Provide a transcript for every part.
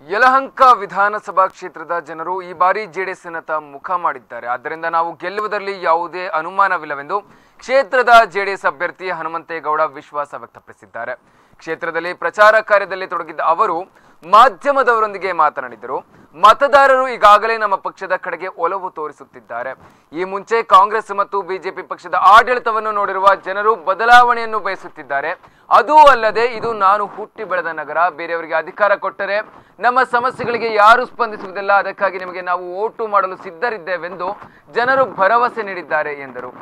ಯಲಹಂಕ ವಿಧಾನಸಭಾ ಕ್ಷೇತ್ರದ ಜನರು ಈ ಬಾರಿ ಜೆಡಿಎಸ್ನತ್ತ ಮುಖ ಮಾಡಿದ್ದಾರೆ ಆದ್ದರಿಂದ ನಾವು ಗೆಲ್ಲುವುದರಲ್ಲಿ ಯಾವುದೇ ಅನುಮಾನವಿಲ್ಲವೆಂದು ಕ್ಷೇತ್ರದ ಜೆಡಿಎಸ್ ಅಭ್ಯರ್ಥಿ ಹನುಮಂತೇಗೌಡ ವಿಶ್ವಾಸ ವ್ಯಕ್ತಪಡಿಸಿದ್ದಾರೆ ಕ್ಷೇತ್ರದಲ್ಲಿ ಪ್ರಚಾರ ಕಾರ್ಯದಲ್ಲಿ ತೊಡಗಿದ್ದ ಅವರು ಮಾಧ್ಯಮದವರೊಂದಿಗೆ ಮಾತನಾಡಿದರು ಮತದಾರರು ಈಗಾಗಲೇ ನಮ್ಮ ಪಕ್ಷದ ಕಡೆಗೆ ಒಲವು ತೋರಿಸುತ್ತಿದ್ದಾರೆ ಈ ಮುಂಚೆ ಕಾಂಗ್ರೆಸ್ ಮತ್ತು ಬಿಜೆಪಿ ಪಕ್ಷದ ಆಡಳಿತವನ್ನು ನೋಡಿರುವ ಜನರು ಬದಲಾವಣೆಯನ್ನು ಬಯಸುತ್ತಿದ್ದಾರೆ ಅದೂ ಅಲ್ಲದೆ ಇದು ನಾನು ಹುಟ್ಟಿ ಬೆಳೆದ ನಗರ ಬೇರೆಯವರಿಗೆ ಅಧಿಕಾರ ಕೊಟ್ಟರೆ ನಮ್ಮ ಸಮಸ್ಯೆಗಳಿಗೆ ಯಾರು ಸ್ಪಂದಿಸುವುದಿಲ್ಲ ಅದಕ್ಕಾಗಿ ನಿಮಗೆ ನಾವು ಓಟು ಮಾಡಲು ಸಿದ್ಧರಿದ್ದೇವೆಂದು ಜನರು ಭರವಸೆ ನೀಡಿದ್ದಾರೆ ಎಂದರು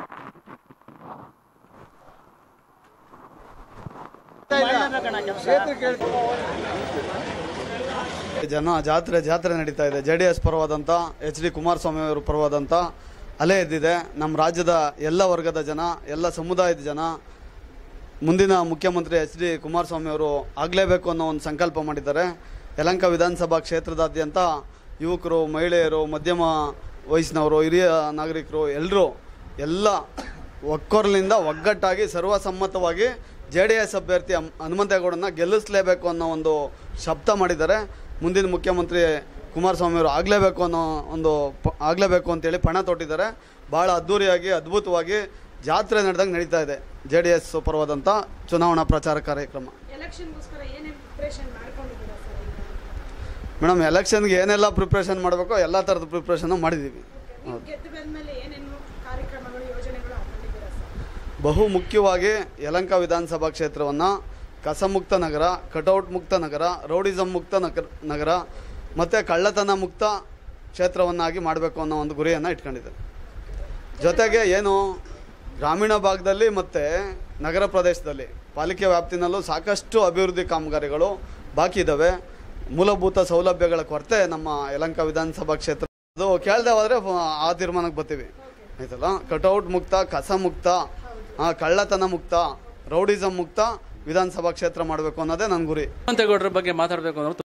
ಜನ ಜಾತ್ರೆ ಜಾತ್ರೆ ನಡೀತಾ ಇದೆ ಜೆ ಡಿ ಎಸ್ ಪರವಾದಂಥ ಎಚ್ ಡಿ ಕುಮಾರಸ್ವಾಮಿ ಅವರು ಪರವಾದಂಥ ಅಲೆ ಎದ್ದಿದೆ ನಮ್ಮ ರಾಜ್ಯದ ಎಲ್ಲ ವರ್ಗದ ಜನ ಎಲ್ಲ ಸಮುದಾಯದ ಜನ ಮುಂದಿನ ಮುಖ್ಯಮಂತ್ರಿ ಎಚ್ ಡಿ ಕುಮಾರಸ್ವಾಮಿ ಅವರು ಆಗಲೇಬೇಕು ಅನ್ನೋ ಒಂದು ಸಂಕಲ್ಪ ಮಾಡಿದ್ದಾರೆ ಯಲಂಕ ವಿಧಾನಸಭಾ ಕ್ಷೇತ್ರದಾದ್ಯಂತ ಯುವಕರು ಮಹಿಳೆಯರು ಮಧ್ಯಮ ವಯಸ್ಸಿನವರು ಹಿರಿಯ ನಾಗರಿಕರು ಎಲ್ಲರೂ ಎಲ್ಲ ಒಕ್ಕೊರಲಿಂದ ಒಗ್ಗಟ್ಟಾಗಿ ಸರ್ವಸಮ್ಮತವಾಗಿ ಜೆ ಡಿ ಎಸ್ ಅಭ್ಯರ್ಥಿ ಹಮ್- ಹನುಮಂತೇಗೌಡನ ಗೆಲ್ಲಿಸಲೇಬೇಕು ಅನ್ನೋ ಒಂದು ಶಬ್ದ ಮಾಡಿದ್ದಾರೆ ಮುಂದಿನ ಮುಖ್ಯಮಂತ್ರಿ ಕುಮಾರಸ್ವಾಮಿ ಅವರು ಆಗಲೇಬೇಕು ಅನ್ನೋ ಒಂದು ಪ ಆಗಲೇಬೇಕು ಅಂತೇಳಿ ಪಣ ತೊಟ್ಟಿದ್ದಾರೆ ಭಾಳ ಅದ್ಧೂರಿಯಾಗಿ ಅದ್ಭುತವಾಗಿ ಜಾತ್ರೆ ನಡೆದಂಗೆ ನಡೀತಾ ಇದೆ ಜೆ ಡಿ ಎಸ್ ಪರವಾದಂಥ ಚುನಾವಣಾ ಪ್ರಚಾರ ಕಾರ್ಯಕ್ರಮ ಎಲೆಕ್ಷನ್ಗೋಸ್ಕರ ಏನೇನು ಪ್ರಿಪ್ರೇಷನ್ ಮಾಡ್ಕೊಂಡಿದ್ದೀರಾ ಸರ್ ಈಗ ಮೇಡಮ್ ಎಲೆಕ್ಷನ್ಗೆ ಏನೆಲ್ಲ ಪ್ರಿಪ್ರೇಷನ್ ಮಾಡಬೇಕೋ ಎಲ್ಲ ಥರದ ಪ್ರಿಪ್ರೇಷನ್ನು ಮಾಡಿದ್ದೀವಿ ನೀವು ಗೆದ್ದು ಬಂದ್ಮೇಲೆ ಏನೇನು ಕಾರ್ಯಕ್ರಮಗಳು ಯೋಜನೆಗಳು ಹಾಕೊಂಡಿದ್ದೀರಾ ಸರ್ ಬಹು ಮುಖ್ಯವಾಗಿ ಯಲಂಕ ವಿಧಾನಸಭಾ ಕ್ಷೇತ್ರವನ್ನು ಕಸಮುಕ್ತ ನಗರ ಕಟೌಟ್ ಮುಕ್ತ ನಗರ ರೌಡಿಸಮ್ ಮುಕ್ತ ನಗರ ನಗರ ಮತ್ತು ಕಳ್ಳತನ ಮುಕ್ತ ಕ್ಷೇತ್ರವನ್ನಾಗಿ ಮಾಡಬೇಕು ಅನ್ನೋ ಒಂದು ಗುರಿಯನ್ನು ಇಟ್ಕೊಂಡಿದೆ ಜೊತೆಗೆ ಏನು ಗ್ರಾಮೀಣ ಭಾಗದಲ್ಲಿ ಮತ್ತು ನಗರ ಪ್ರದೇಶದಲ್ಲಿ ಪಾಲಿಕೆ ವ್ಯಾಪ್ತಿನಲ್ಲೂ ಸಾಕಷ್ಟು ಅಭಿವೃದ್ಧಿ ಕಾಮಗಾರಿಗಳು ಬಾಕಿ ಇದ್ದಾವೆ ಮೂಲಭೂತ ಸೌಲಭ್ಯಗಳ ಕೊರತೆ ನಮ್ಮ ಯಲಂಕ ವಿಧಾನಸಭಾ ಕ್ಷೇತ್ರ ಅದು ಕೇಳದೆ ಹೋದರೆ ಆ ತೀರ್ಮಾನಕ್ಕೆ ಬರ್ತೀವಿ ಆಯ್ತಲ್ಲ ಕಟೌಟ್ ಮುಕ್ತ ಕಸ ಮುಕ್ತ ಆ, ಕಳ್ಳತನ ಮುಕ್ತ ರೌಡಿಸಮ್ ಮುಕ್ತ ವಿಧಾನಸಭಾ ಕ್ಷೇತ್ರ ಮಾಡಬೇಕು ಅನ್ನೋದೇ ನನ್ನ ಗುರಿ ಹನುಮಂತೇಗೌಡರ ಬಗ್ಗೆ ಮಾತಾಡಬೇಕು ಅನ್ನೋದು